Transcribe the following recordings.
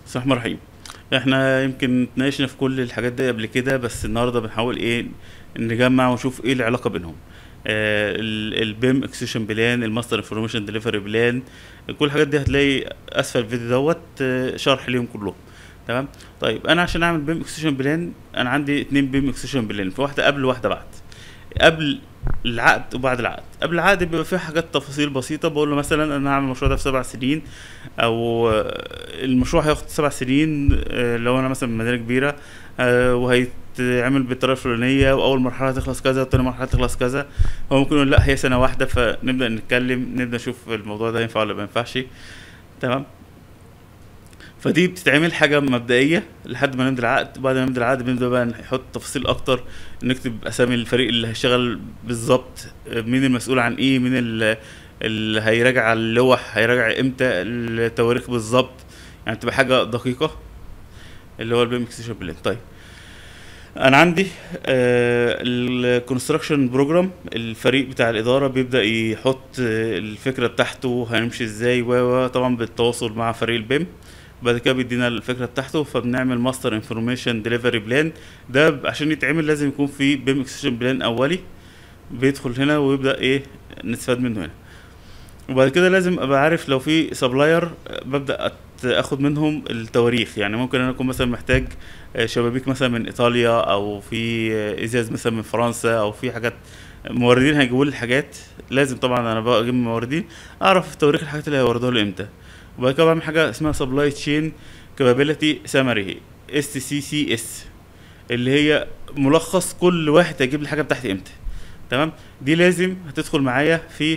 بسم الله الرحمن الرحيم احنا يمكن اتناقشنا في كل الحاجات دي قبل كده بس النهارده بنحاول ايه نجمع ونشوف ايه العلاقه بينهم آه البيم اكسيشن بلان الماستر انفورميشن ديليفري بلان كل الحاجات دي هتلاقي اسفل الفيديو دوت آه، شرح ليهم كلهم تمام طيب انا عشان اعمل بيم اكسيشن بلان انا عندي اتنين بيم اكسيشن بلان في واحده قبل وواحده بعد قبل العقد وبعد العقد قبل العقد بيبقى فيه حاجات تفاصيل بسيطه بقول له مثلا انا هعمل المشروع ده في سبع سنين او آه، المشروع هياخد سبع سنين آه، لو انا مثلا مدينه كبيره آه، وهيتعمل بالطريقه الفلانيه واول مرحله هتخلص كذا وتاني مرحله هتخلص كذا هو ممكن يقول لا هي سنه واحده فنبدا نتكلم نبدا نشوف الموضوع ده ينفع ولا ما ينفعش تمام فدي بتتعمل حاجه مبدئيه لحد ما نمضي العقد بعد ما نمضي العقد بنبدا بقى نحط تفاصيل اكتر نكتب اسامي الفريق اللي هيشتغل بالظبط مين المسؤول عن ايه مين ال- اللي هيراجع اللوح هيراجع امتى التواريخ بالظبط يعني تبقى حاجه دقيقه اللي هو البيم اكسشن بلان طيب انا عندي الكونستراكشن بروجرام الفريق بتاع الاداره بيبدا يحط آه، الفكره بتاعته هنمشي ازاي و و- طبعا بالتواصل مع فريق البيم بعد كده بيدينا الفكره بتاعته فبنعمل ماستر انفورميشن ديليفري بلان ده ب- عشان يتعمل لازم يكون في بيم اكسشن بلان اولي بيدخل هنا ويبدا ايه نستفاد منه هنا وبعد كده لازم ابقى عارف لو في سبلاير ببدا أت- اخد منهم التواريخ يعني ممكن انا اكون مثلا محتاج آه، شبابيك مثلا من ايطاليا او في آه، ازاز مثلا من فرنسا او في حاجات موردين هيجيبوا لي الحاجات لازم طبعا انا بقى اجيب من موردين اعرف تواريخ الحاجات اللي هيوردوها لي امتى وبعد كده بعمل حاجه اسمها سبلاي تشين كابابيلتي سامري اس سي سي اس اللي هي ملخص كل واحد هيجيب لي الحاجه بتاعتي امتى تمام دي لازم هتدخل معايا في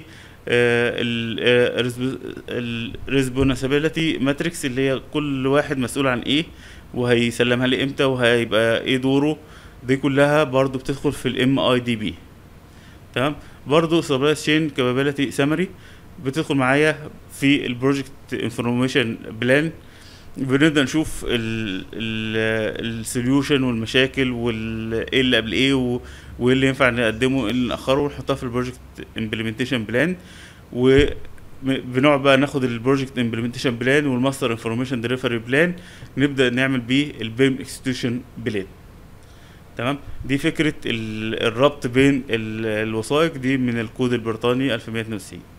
الريسبونسابيلتي ماتريكس اللي هي كل واحد مسؤول عن ايه وهيسلمها لي امتى وهيبقى ايه دوره دي كلها برضو بتدخل في الام اي دي بي تمام برضو سبلاي تشين كابابيلتي سامري بتدخل معايا في البروجكت انفورميشن بلان بنبدا نشوف السوليوشن والمشاكل وايه اللي قبل ايه و- وايه اللي ينفع نقدمه وايه اللي ناخره ونحطها في البروجكت امبلمنتيشن بلان وبنقعد بقى ناخد البروجكت امبلمنتيشن بلان والماستر انفورميشن ديليفري بلان نبدا نعمل بيه البيم اكستيوشن بلان تمام دي فكره ال- الربط بين ال- الوثائق دي من الكود البريطاني 1192